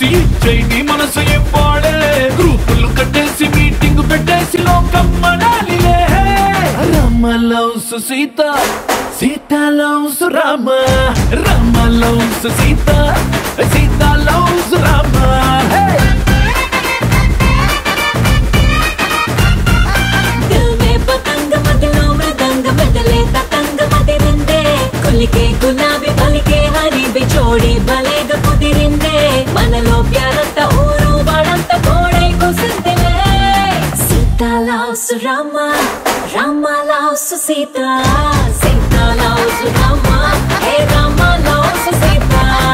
చూసి చేయి మనసు ఇవ్వాడే గ్రూపులు కట్టేసి మీటింగ్ పెట్టేసి లోకం మనాలిలే Rama loves Sita Sita loves Rama Rama loves Sita Sita loves Rama Hey! दिल में पतंग मगलो मृदंग बदले ततंग మదిరిందే కొలికే గులాబీ పలికే హరి బిచోడి బలేగ కుదిరిందే మనలో ప్యారంత ఊరు వాడంత కోడై కుసిందిలే Sita loves Rama Rama loves Sita Sita loves Rama hey Rama loves Sita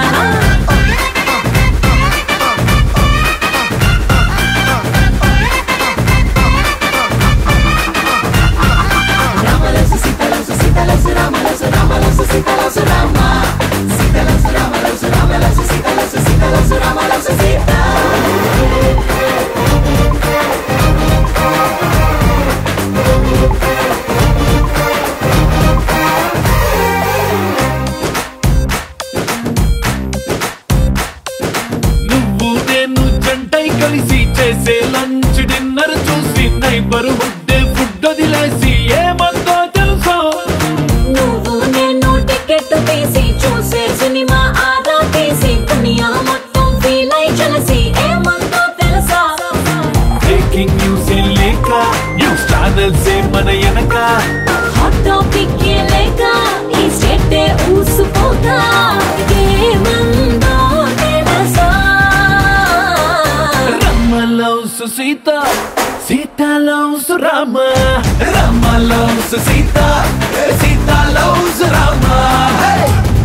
నువ్వు నేను జంటై కలిసి చేసే లంచ్ డిన్నర్ చూసి నైబర్ హుడ్డే ఫుడ్ వదిలేసి ఏమందో తెలుసా నువ్వు నేను టికెట్ తీసి చూసే సినిమా ఆదా తీసి దునియా మొత్తం ఫీల్ అయి చలసి ఏమందో తెలుసా బ్రేకింగ్ న్యూస్ లేక న్యూస్ ఛానల్స్ మన వెనక హాట్ టాపిక్ లేక ఈ స్టేట్ ఊసిపోగా ఏమందో తెలుసా Rama loves Sita Sita loves Rama Rama loves Sita Sita loves Rama Hey!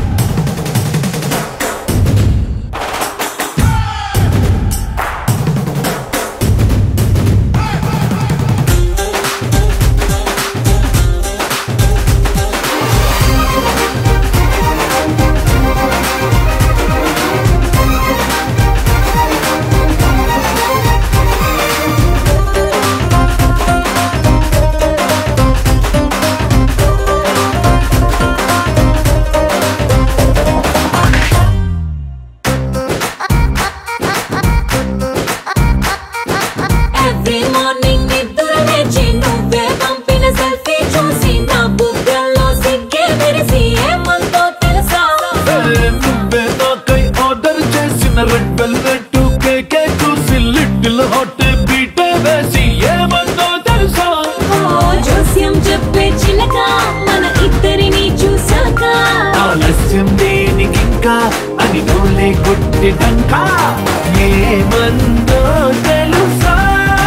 Every morning నిద్ర లేచి నువ్వే పంపిన సెల్ఫీ చూసి నా బుగ్గల్లో సిగ్గే మెరిసి ఏమందో తెలుసా నువ్వే నాకై ఆర్డర్ చేసిన రెడ్ వెల్వెట్ కేకే చూసి లిటిల్ హాట్ బీటే వేసి ఏమందో తెలుసా ఓ జోస్యం చెప్పే చిలక మన ఇద్దరిని చూసాక ఆలస్యం దేనికింకా అని నోలే కొట్టిదంకా ఏమందో తెలుసా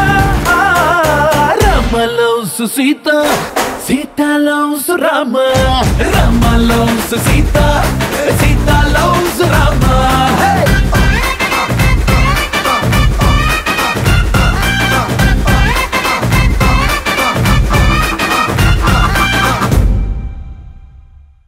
Rama loves Sita Sita loves Rama Rama loves Sita Sita loves